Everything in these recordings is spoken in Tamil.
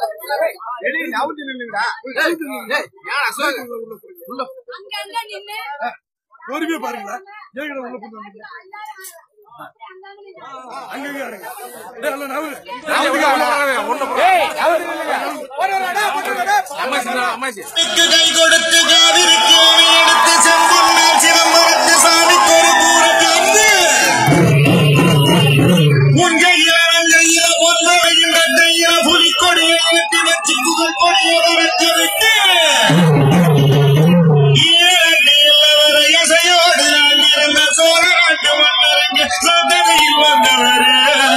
அங்கங்க நின்னு பொறுமையா பாருங்களா ஏங்கடா உள்ள கொண்டு வந்தீங்க அங்கங்க இருங்க டேய், எல்லாம் நவு. கை கொடுத்து காவிரிக்கு அணை எடுத்து செம்பொன்னால் சிதம்பரத்து சாமிக்கு ஒரு கூரை தந்து உன் கையில கையில பொன்மழையின் கையில புலிக்கொடியை ஏற்றி வச்சு புகழ் கொடியை வளர்த்து விட்டு இசையோடு நான் இருந்த சோழ நாட்டு மன்னருக்கு சந்ததியில் வந்தவர்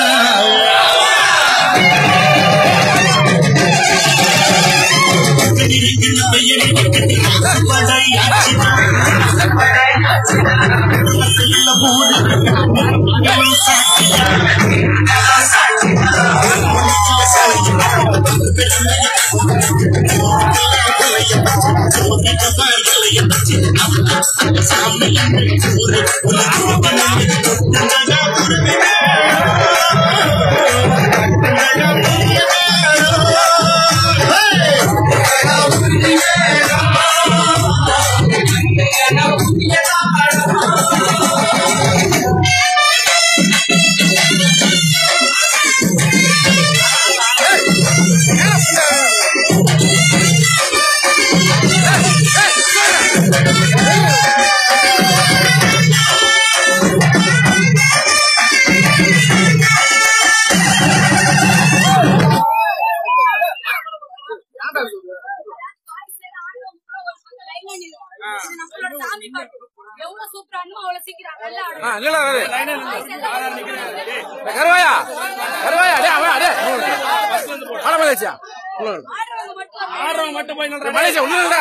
எவ்வளவு சூப்பரானோ அவ்வளவு சீக்கிரம் நல்லா ஆ, ஆடுவோம் இல்லடா, அது. டேய், கருவாயா கருவாயா டே அவன் டே ஆட மலேசியா ஆடுறவங்க மட்டும் ஆடுறவன் மட்டும் போய் நில்றா. மலேசியா உள்ள இல்லடா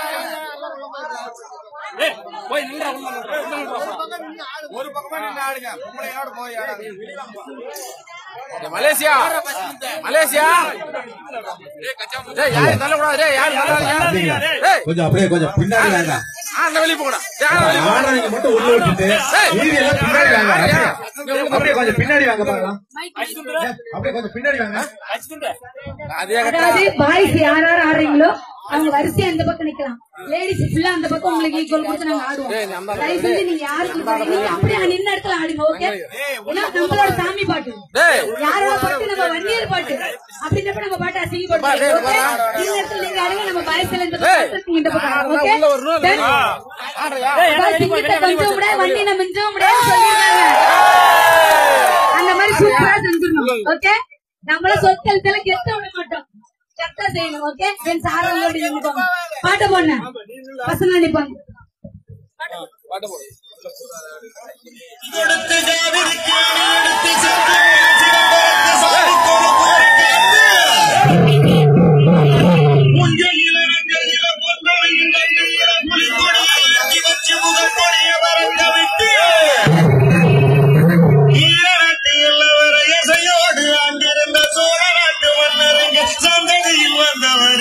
ஏய், போய் நில்றா, உள்ள நில்றா, உள்ள நில்றா. ஒரு பக்கமா நின்று ஆடுங்க பொம்பளையோட போய் ஆடாதீங்க. டேய், மலேசியா மலேசியா டேய் யாரும் தள்ளக்கூடாது டேய் யாரும் தள்ளாதீங்க டேய் கொஞ்சம் அப்படியே கொஞ்சம் பின்னாடி வாங்க ஆ, அந்த வெளிய போடா டேய் ஆ, வெளிய போடா. ஆடுறவங்க மட்டும் உள்ள விட்டுட்டு மீதி எல்லாம் பின்னாடி வாங்க அப்படியே. அப்படியே கொஞ்சம் பின்னாடி வாங்க பாக்கலாம் அப்படியே கொஞ்சம் பின்னாடி வாங்க அதே அதாவது பாய்ஸ் யார் யார் ஆடுறீங்களோ அவங்க வரிசையா இந்த பக்கம் நிக்கலாம் லேடிஸ் ஃபுல்லா அந்த பக்கம் உங்களுக்கு ஈக்குவல் கொடுத்து நாங்க ஆடுவோம் தயவு செஞ்சு நீங்க யாருக்கு நீங்க அப்படியே அங்க நின்ன இடத்துல ஆடுங்க ஓகே ஏன்னா நம்மளோட சாமி பாட்டு டேய் யாரோட பாட்டு நம்ம வன்னியர் பாட்டு அப்படின்றப்ப நம்ம பாட்டு அசிங்கப்படுத்தும் ஓகே இந்த இடத்துல நீங்க ஆடுங்க நம்ம பாய்ஸ் எல்லாம் இந்த டேய். பக்கம் இந்த பக்கம் ஆடுங்க, ஓகே உள்ள வரணும் Done? ஆடுறியா அதாவது சிங்கத்தை கொஞ்சம் விட வண்டின மிஞ்சம் முடியாது சொல்லிடுறாங்க அந்த மாதிரி சூப்பரா செஞ்சிடணும் ஓகே நம்மள சொற்கள் கெட்ட விட மாட்டோம் கரெக்டா செய்யணும் ஓகே என் சாரங்களோட நினைப்பாங்க பாட்டு போன பசங்க நினைப்பாங்க கொடுத்து காவிரிக்கு அணை எடுத்து செம்பொன்னால் சிதம்பரத்து சாமிக்கு ஒரு கூரை தந்து உன் கையில கையில பொன்மழையின் கையில புலிக்கொடியை ஏற்றி வச்சு புகழ் கொடியை வளர்த்து விட்டு ஈரநாட்டு எல்லவரை இசையோடு அங்கிருந்த சோழ நாட்டு மன்னருக்கு சந்ததியில் வந்தவர்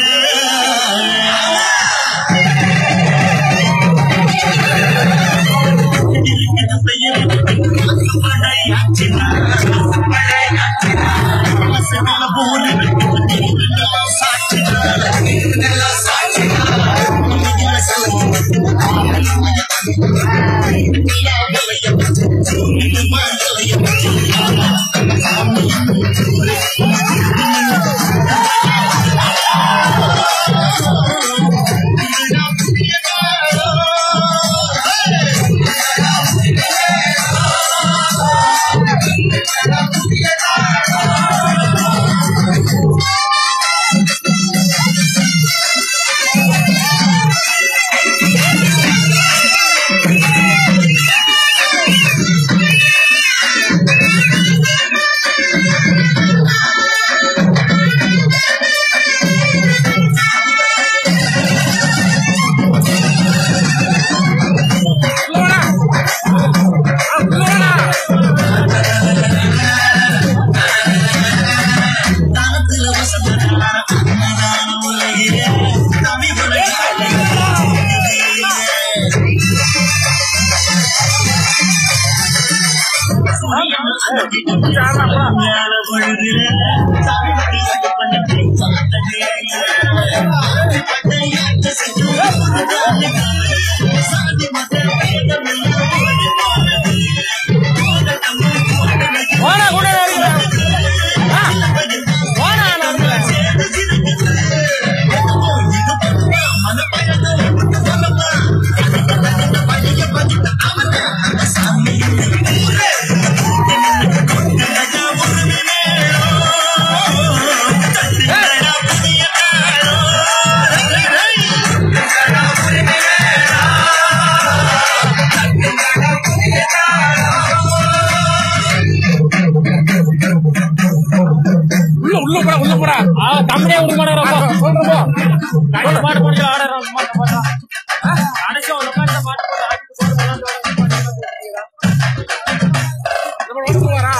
ஞான பொழுது கம்பெனியே விட மாட்டேங்கிறோம் சொல்றோம் கடைசி பாட்டு போட்டு ஆடுறோம் மாட்ட மாட்டான் கடைசி ஒரு பாட்டு பாட்டு போட்டு ஆடிட்டு போட்டு நம்ம வந்து வரா